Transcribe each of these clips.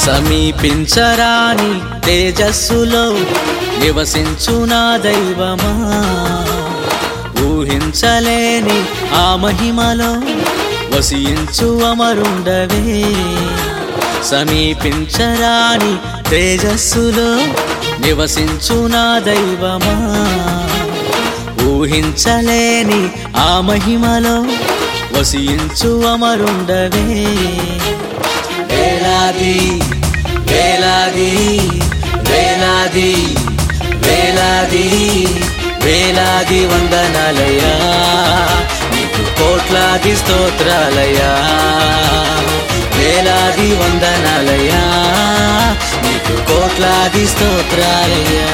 సమీపించరాని తేజస్సులో నివసించు నా దైవమా ఊహించలేని ఆ మహిమలో వసించు అమరుండవే సమీపించరాని తేజస్సులో నివసించు నా దైవమా ఊహించలేని ఆ మహిమలో వసించు అమరుండవే వేలాది వేలాది వేలాది వేలాది వేలాది వందనాలయ్యా నీకు కోట్లాది స్తోత్రాలయ్యా వేలాది వందనాలయ్యా నీకు కోట్లాది స్తోత్రాలయ్యా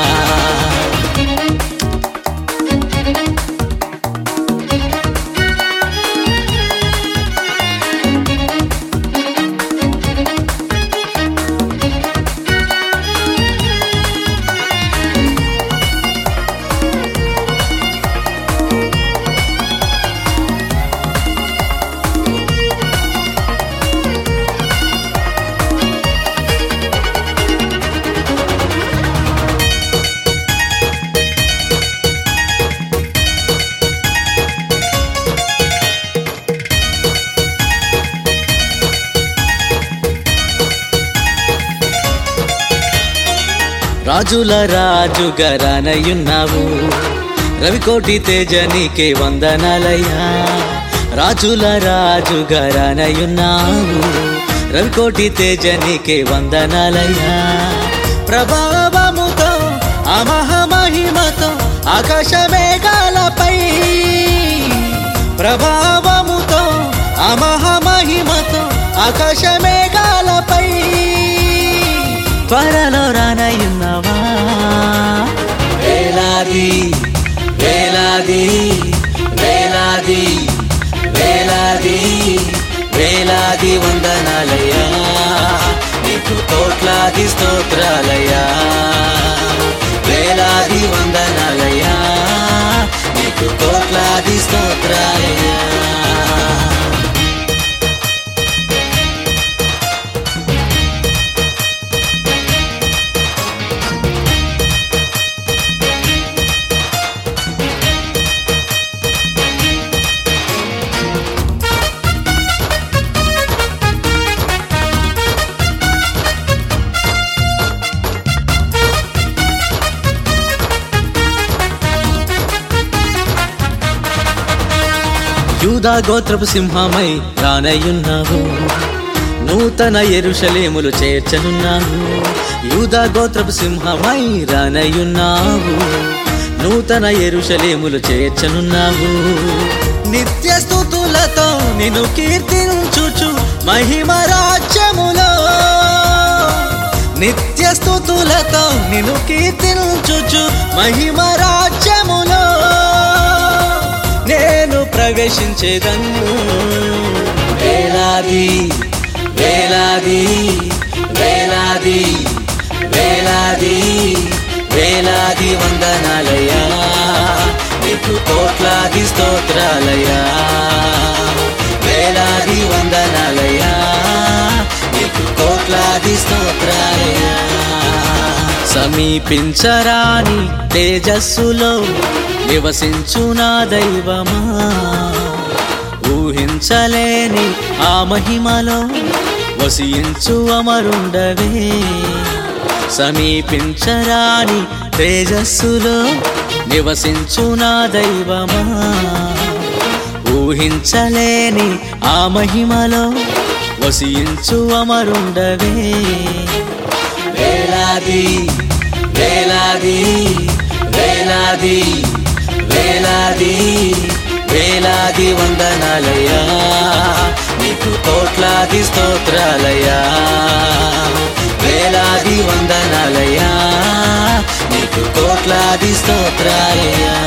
రాజుల రాజు గరానయున్నావు రవికోటి తేజనికే వందనాలయ్యా రాజుల రాజు గరానయున్నావు రవికోటి తేజనికే వందనాలయ్యా ప్రభావముతో అమహమహిమతో ఆకాశ మేఘాలపై ప్రభావముతో అమహమహిమతో ఆకాశ మేఘాలపై త్వరలో రానయున్నవా వేలాది వేలాది వేలాది వేలాది వేలాది వందనాలయ్యా నీకు కోట్లాది స్తోత్రాలయ్యా వేలాది వందనాలయ్యా నీకు కోట్లాది స్తోత్రాలయ్యా యూదా గోత్రపు సింహమై రానయ్యున్నావు నూతన ఎరుషలేములు చేర్చనున్నావు యూదా గోత్రపు సింహమై రానయ్యున్నావు నూతన ఎరుషలేములు చేర్చనున్నావు నిత్య స్థుతులతో నిన్ను కీర్తించుచు మహిమ రాజ్యములో నిత్య స్థుతులతో నిన్ను కీర్తించుచు మహిమ రాజ్యములో నేను ప్రవేశించేదన్ను వేలాది వేలాది వేలాది వేలాది వేలాది వందనాలయ్యా నీకు కోట్లాది స్తోత్రాలయ్యా వేలాది వందనాలయ్యా నీకు కోట్లాది స్తోత్రాలయ్యా సమీపించరాని తేజస్సులో నివసించు నా దైవమా ఊహించలేని ఆ మహిమలో వసించు అమరుండవే సమీపించరాని తేజస్సులో నివసించు నా దైవమా ఊహించలేని ఆ మహిమలో వసించు అమరుండవే వేలాది వేలాది వేలాది వేలాది వేలాది వందనాలయ్యా నీకు కోట్లాది స్తోత్రాలయ్యా వేలాది వందనాలయ్యా నీకు కోట్లాది స్తోత్రాలయ్యా